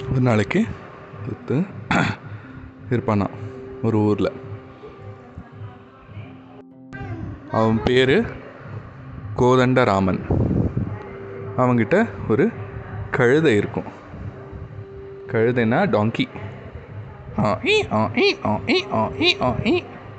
ஒரு நாளைக்கு ஒருத்தன் இருப்பானா ஒரு ஊரில் அவன் பேர் கோதண்டராமன் அவங்கிட்ட ஒரு கழுதை இருக்கும் கழுதைன்னா டாங்கி ஆ ஈ ஆ ஈ ஆ ஈ ஆ ஈ ஆ ஈ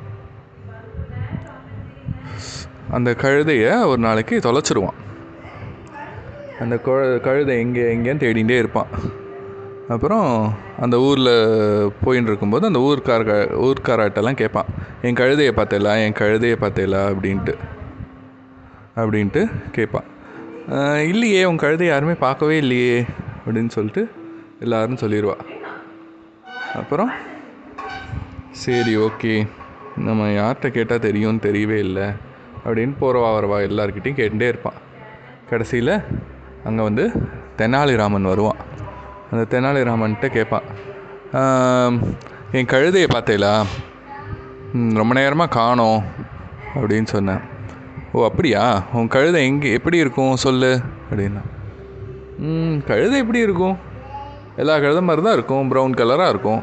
அந்த கழுதையை ஒரு நாளைக்கு தொலைச்சிருவான் அந்த கொ கழுதை எங்கே எங்கேன்னு தேடிகிட்டே இருப்பான் அப்புறம் அந்த ஊரில் போயின்னு இருக்கும்போது அந்த ஊர்க்கார ஊர்க்காராட்டெல்லாம் கேட்பான் என் கழுதையை பார்த்தேலா என் கழுதையை பார்த்தேலா அப்படின்ட்டு அப்படின்ட்டு கேட்பான் "ஆஹ், இல்லையே உன் கழுதை யாருமே பார்க்கவே இல்லையே அப்படின்னு சொல்லிட்டு எல்லாரும் சொல்லிடுவா அப்புறம் சரி ஓகே நம்ம யார்கிட்ட கேட்டால் தெரியும்னு தெரியவே இல்லை அப்படின்னு போகிறவா வரவா எல்லார்கிட்டையும் கேட்டுட்டே இருப்பான் கடைசியில் அங்கே வந்து தெனாலிராமன் வருவான் அந்த தெனாலிராமன்கிட்ட கேட்பான் "ஆம், என் கழுதையை பார்த்தேலா "ம், ரொம்ப நேரமாக காணோம் அப்படின்னு சொன்னேன் ஓ அப்படியா உன் கழுதை எங்கே எப்படி இருக்கும் சொல்லு அப்படின்னா ம் கழுதை எப்படி இருக்கும் எல்லா கழுதை மாதிரி தான் இருக்கும் ப்ரௌன் கலராக இருக்கும்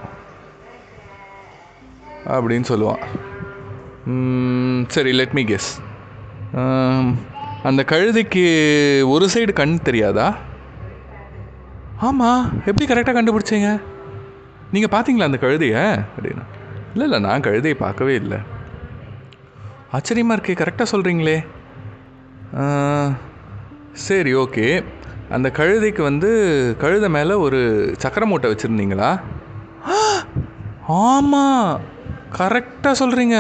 அப்படின்னு சொல்லுவான் "ம், சரி லெட் மீ கெஸ் அந்த கழுதைக்கு ஒரு சைடு கண் தெரியாதா ஆமாம் எப்படி கரெக்டாக கண்டுபிடிச்சீங்க நீங்கள் பார்த்தீங்களா அந்த கழுதையை அப்படின்னா இல்லை இல்லை நான் கழுதையை பார்க்கவே இல்லை ஆச்சரியமாக இருக்கே கரெக்டாக சொல்கிறீங்களே சரி ஓகே அந்த கழுதைக்கு வந்து கழுதை மேலே ஒரு சக்கர மூட்டை வச்சுருந்தீங்களா ஆமாம் கரெக்டாக சொல்கிறீங்க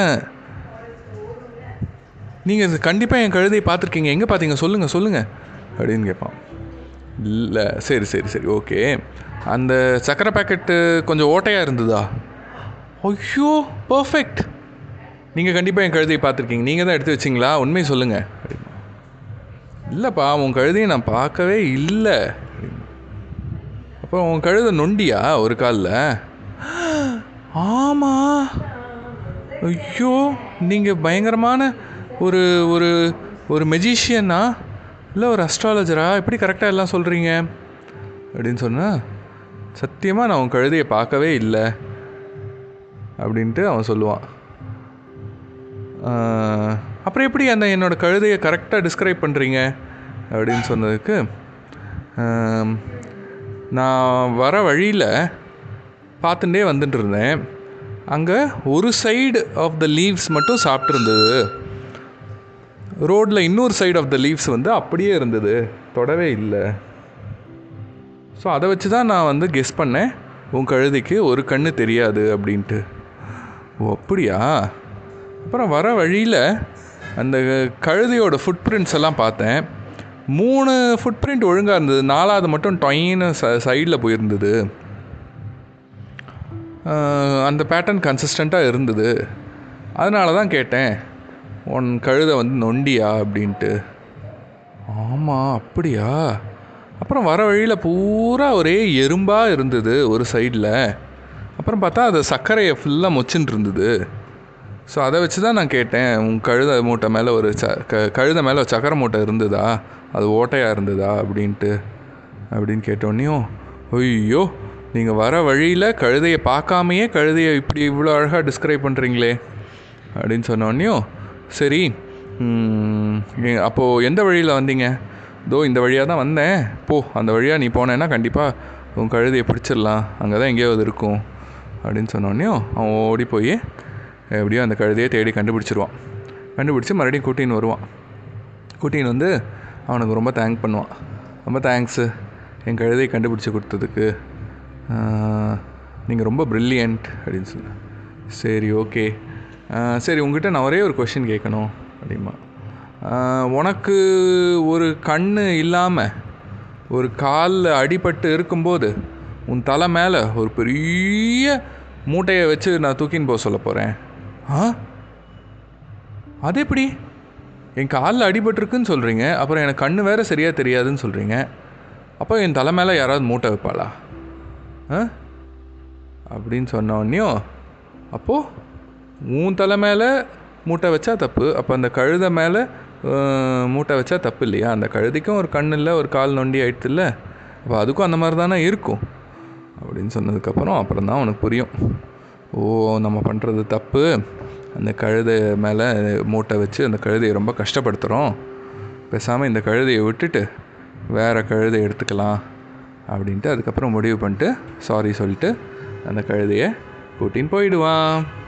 நீங்கள் கண்டிப்பாக என் கழுதையை பார்த்துருக்கீங்க எங்கே பார்த்தீங்க சொல்லுங்கள் சொல்லுங்கள் அப்படின்னு கேட்பான் இல்லை சரி சரி சரி ஓகே அந்த சக்கரை பாக்கெட்டு கொஞ்சம் ஓட்டையாக இருந்ததா ஐயோ பர்ஃபெக்ட் நீங்கள் கண்டிப்பாக என் கழுதையை பார்த்துருக்கீங்க நீங்கள் தான் எடுத்து வச்சிங்களா உண்மையை சொல்லுங்கள் அப்படின்னா. இல்லைப்பா உன் கழுதையை நான் பார்க்கவே இல்லை அப்போ உன் கழுதை நொண்டியா ஒரு காலில் ஆமாம் ஐயோ நீங்கள் பயங்கரமான ஒரு ஒரு ஒரு மெஜிஷியனா இல்லை ஒரு அஸ்ட்ராலஜரா எப்படி கரெக்டாக எல்லாம் சொல்கிறீங்க அப்படின்னு சொன்னால் சத்தியமாக நான் உன் கழுதையை பார்க்கவே இல்லை அப்படின்ட்டு அவன் சொல்லுவான் ஆஹ், அப்புறம் எப்படி அந்த என்னோட கழுதையை கரெக்டாக டிஸ்கிரைப் பண்ணுறீங்க அப்படின்னு சொன்னதுக்கு ஆம், நான் வர வழியில் பார்த்துட்டே வந்துட்டு இருந்தேன் அங்கே ஒரு சைடு ஆஃப் த லீவ்ஸ் மட்டும் சாப்பிட்ருந்தது ரோட்டில் இன்னொரு சைடு ஆஃப் த லீவ்ஸ் வந்து அப்படியே இருந்தது தொடவே இல்லை ஸோ அதை வச்சு தான் நான் வந்து கெஸ் பண்ணேன் உன் கழுதைக்கு ஒரு கண்ணு தெரியாது அப்படின்ட்டு ஓ அப்படியா அப்புறம் வர வழியில் அந்த கழுதையோட ஃபுட் பிரிண்ட்ஸ் எல்லாம் பார்த்தேன் மூணு ஃபுட் பிரிண்ட் ஒழுங்காக இருந்தது நாலாவது மட்டும் டொயின்னு ச சைடில் போயிருந்தது ஆஹ், அந்த பேட்டர்ன் கன்சிஸ்டண்ட்டாக இருந்தது அதனால தான் கேட்டேன் உன் கழுதை வந்து நொண்டியா அப்படின்ட்டு ஆமாம் அப்படியா அப்புறம் வர வழியில் பூரா ஒரே எறும்பாக இருந்தது ஒரு சைடில் அப்புறம் பார்த்தா அது சர்க்கரையை ஃபுல்லாக மொச்சுன்னு இருந்தது ஸோ அதை வச்சு தான் நான் கேட்டேன் உன் கழுதை மூட்டை மேலே ஒரு ச க கழுதை மேலே ஒரு சக்கரை மூட்டை இருந்ததா அது ஓட்டையாக இருந்ததா அப்படின்ட்டு அப்படின்னு கேட்டோன்னையும் ஐயோ நீங்கள் வர வழியில் கழுதையை பார்க்காமையே கழுதையை இப்படி இவ்வளோ அழகாக டிஸ்கிரைப் பண்ணுறீங்களே அப்படின்னு சொன்னோடனையும் சரி ம், எ- அப்போது எந்த வழியில் வந்தீங்க இதோ இந்த வழியாக தான் வந்தேன் போ அந்த வழியாக நீ போனேன்னா கண்டிப்பாக உன் கழுதையை பிடிச்சிடலாம் அங்கே தான் எங்கேயாவது இருக்கும் அப்படின்னு சொன்னோடனையும் அவன் ஓடி போய் எப்படியோ அந்த கழுதையை தேடி கண்டுபிடிச்சிருவான் கண்டுபிடிச்சி மறுபடியும் கூட்டின்னு வருவான் கூட்டின்னு வந்து அவனுக்கு ரொம்ப தேங்க் பண்ணுவான் ரொம்ப தேங்க்ஸு என் கழுதையை கண்டுபிடிச்சி கொடுத்ததுக்கு நீங்கள் ரொம்ப ப்ரில்லியண்ட் அப்படின்னு சொன்னேன் சரி ஓகே சரி உங்ககிட்ட நான் ஒரே ஒரு கொஷின் கேட்கணும் அப்படிமா ஆஹ், உனக்கு ஒரு கண் இல்லாமல் ஒரு காலில் அடிபட்டு இருக்கும்போது உன் தலை மேலே ஒரு பெரிய மூட்டையை வச்சு நான் தூக்கின்னு போக சொல்ல போகிறேன் ஆ அது எப்படி என் காலில் அடிபட்டிருக்குன்னு சொல்கிறீங்க அப்புறம் எனக்கு கண்ணு வேறு சரியாக தெரியாதுன்னு சொல்கிறீங்க அப்போ என் தலை மேலே யாராவது மூட்டை வைப்பாளா ஆ அப்படின்னு சொன்னோடனையும் அப்போது உன் தலை மேலே மூட்டை வச்சா தப்பு அப்போ அந்த கழுதை மேலே மூட்டை வச்சா தப்பு இல்லையா அந்த கழுதைக்கும் ஒரு கண் இல்லை ஒரு கால் நொண்டி ஆயிடுத்து இல்லை அப்போ அதுக்கும் அந்த மாதிரி தானே இருக்கும் அப்படின்னு சொன்னதுக்கப்புறம் அப்புறம் தான் அவனுக்கு புரியும் ஓ நம்ம பண்ணுறது தப்பு அந்த கழுதை மேலே மூட்டை வச்சு அந்த கழுதையை ரொம்ப கஷ்டப்படுத்துகிறோம் பேசாமல் இந்த கழுதையை விட்டுட்டு வேறு கழுதை எடுத்துக்கலாம் அப்படின்ட்டு அதுக்கப்புறம் முடிவு பண்ணிட்டு சாரி சொல்லிட்டு அந்த கழுதையை கூட்டின்னு போயிடுவான்